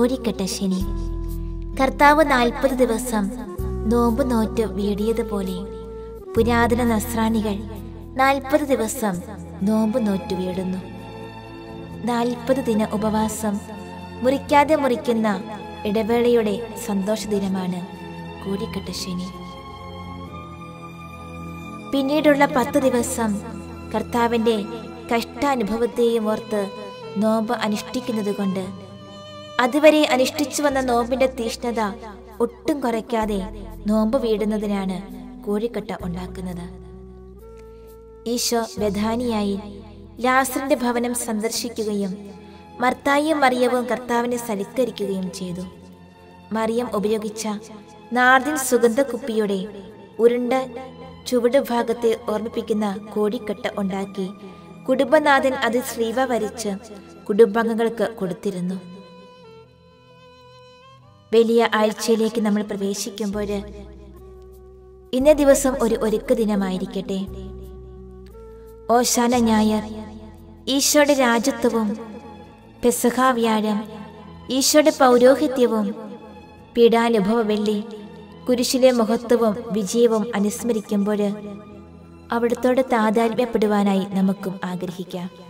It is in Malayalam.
കോഴിക്കെട്ട ശനി കർത്താവ് നാൽപ്പത് ദിവസം നോമ്പ് നോറ്റ് വീടിയതുപോലെ പുരാതന നസ്രാണികൾ നാൽപ്പത് ദിവസം നോമ്പ് നോറ്റ് വീടുന്നു നാൽപ്പത് ദിന ഉപവാസം മുറിക്കാതെ മുറിക്കുന്ന ഇടവേളയുടെ സന്തോഷ ദിനമാണ് കോഴിക്കെട്ട ശനി പിന്നീടുള്ള പത്ത് ദിവസം കർത്താവിന്റെ കഷ്ടാനുഭവത്തെയും ഓർത്ത് നോമ്പ് അനുഷ്ഠിക്കുന്നത് കൊണ്ട് അതുവരെ അനുഷ്ഠിച്ചു വന്ന നോമ്പിന്റെ തീഷ്ണത ഒട്ടും കുറയ്ക്കാതെ നോമ്പ് വീടുന്നതിനാണ് കോഴിക്കട്ട ഉണ്ടാക്കുന്നത് ഈശോ ബഥാനിയായി ലാസറിന്റെ ഭവനം സന്ദർശിക്കുകയും മർത്തായും മറിയവും കർത്താവിനെ സൽക്കരിക്കുകയും ചെയ്തു മറിയം ഉപയോഗിച്ച നാർദിൻ സുഗന്ധക്കുപ്പിയുടെ ഉരുണ്ട ചുവട് ഭാഗത്തെ ഓർമ്മിപ്പിക്കുന്ന കോടിക്കെട്ട ഉണ്ടാക്കി കുടുംബനാഥൻ അത് ശ്രീവ വരിച്ച് കുടുംബാംഗങ്ങൾക്ക് കൊടുത്തിരുന്നു വലിയ ആഴ്ചയിലേക്ക് നമ്മൾ പ്രവേശിക്കുമ്പോൾ ഇന്നേ ദിവസം ഒരു ഒരുക്ക ദിനമായിരിക്കട്ടെ ഓശാന ഞായർ ഈശോയുടെ രാജ്യത്വവും പെസഹ വ്യാഴം ഈശോയുടെ പൗരോഹിത്യവും പീഡാനുഭവ വെള്ളി കുരിശിലെ മഹത്വവും വിജയവും അനുസ്മരിക്കുമ്പോൾ അവിടത്തോട് താതാത്മ്യപ്പെടുവാനായി നമുക്കും ആഗ്രഹിക്കാം